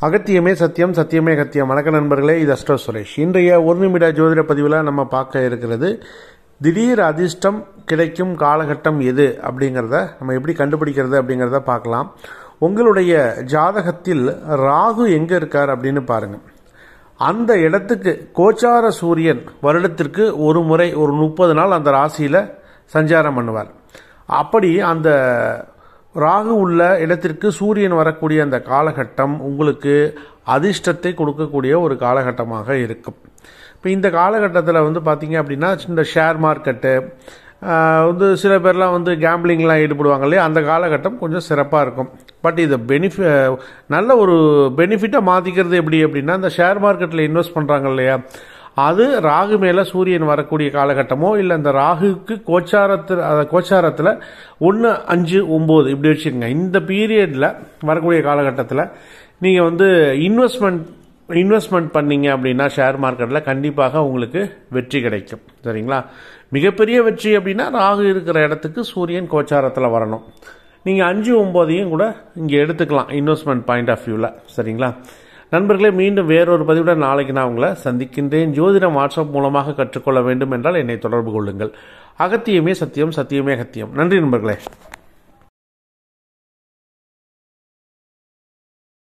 அகத்தியமே சத்தியம் சத்தியமே அகத்தியம் வணக்க நண்பர்களே இது அஸ்ட்ரோ சுரேஷ் இன்றைய ஒரு நிமிட ஜோதிட பதிவில் நம்ம பார்க்க இருக்கிறது திடீர் அதிர்ஷ்டம் கிடைக்கும் காலகட்டம் எது அப்படிங்கிறத நம்ம எப்படி கண்டுபிடிக்கிறது அப்படிங்கிறத பார்க்கலாம் உங்களுடைய ஜாதகத்தில் ராகு எங்கே இருக்கார் அப்படின்னு பாருங்கள் அந்த இடத்துக்கு கோச்சார சூரியன் வருடத்திற்கு ஒரு முறை ஒரு முப்பது நாள் அந்த ராசியில் சஞ்சாரம் பண்ணுவார் அப்படி அந்த ராகு உள்ள இடத்திற்கு சூரியன் வரக்கூடிய அந்த காலகட்டம் உங்களுக்கு அதிர்ஷ்டத்தை கொடுக்கக்கூடிய ஒரு காலகட்டமாக இருக்கும் இப்போ இந்த காலகட்டத்தில் வந்து பார்த்தீங்க அப்படின்னா இந்த ஷேர் மார்க்கெட்டு வந்து சில பேர்லாம் வந்து கேம்பிளிங்லாம் ஈடுபடுவாங்க இல்லையா அந்த காலகட்டம் கொஞ்சம் சிறப்பாக இருக்கும் பட் இது பெனிஃபி நல்ல ஒரு பெனிஃபிட்டாக மாற்றிக்கிறது எப்படி அப்படின்னா இந்த ஷேர் மார்க்கெட்டில் இன்வெஸ்ட் பண்ணுறாங்க இல்லையா அது ராகு மேலே சூரியன் வரக்கூடிய காலகட்டமோ இல்லை அந்த ராகுக்கு கோச்சாரத்தில் கோச்சாரத்தில் ஒன்று அஞ்சு ஒம்பது இப்படி வச்சுக்கோங்க இந்த பீரியடில் வரக்கூடிய காலகட்டத்தில் நீங்கள் வந்து இன்வெஸ்ட்மெண்ட் இன்வெஸ்ட்மெண்ட் பண்ணீங்க அப்படின்னா ஷேர் மார்க்கெட்டில் கண்டிப்பாக உங்களுக்கு வெற்றி கிடைக்கும் சரிங்களா மிகப்பெரிய வெற்றி அப்படின்னா ராகு இருக்கிற இடத்துக்கு சூரியன் கோச்சாரத்தில் வரணும் நீங்கள் அஞ்சு ஒம்போதையும் கூட இங்கே எடுத்துக்கலாம் இன்வெஸ்ட்மெண்ட் பாயிண்ட் ஆஃப் வியூவில் சரிங்களா நண்பர்களே மீண்டும் வேறொரு பதிவுடன் நாளைக்கு நான் உங்களை சந்திக்கின்றேன் ஜோதிடம் வாட்ஸ்அப் மூலமாக கற்றுக்கொள்ள வேண்டும் என்றால் என்னை தொடர்பு கொள்ளுங்கள் அகத்தியமே சத்தியம் சத்தியமே அகத்தியம் நன்றி நண்பர்களே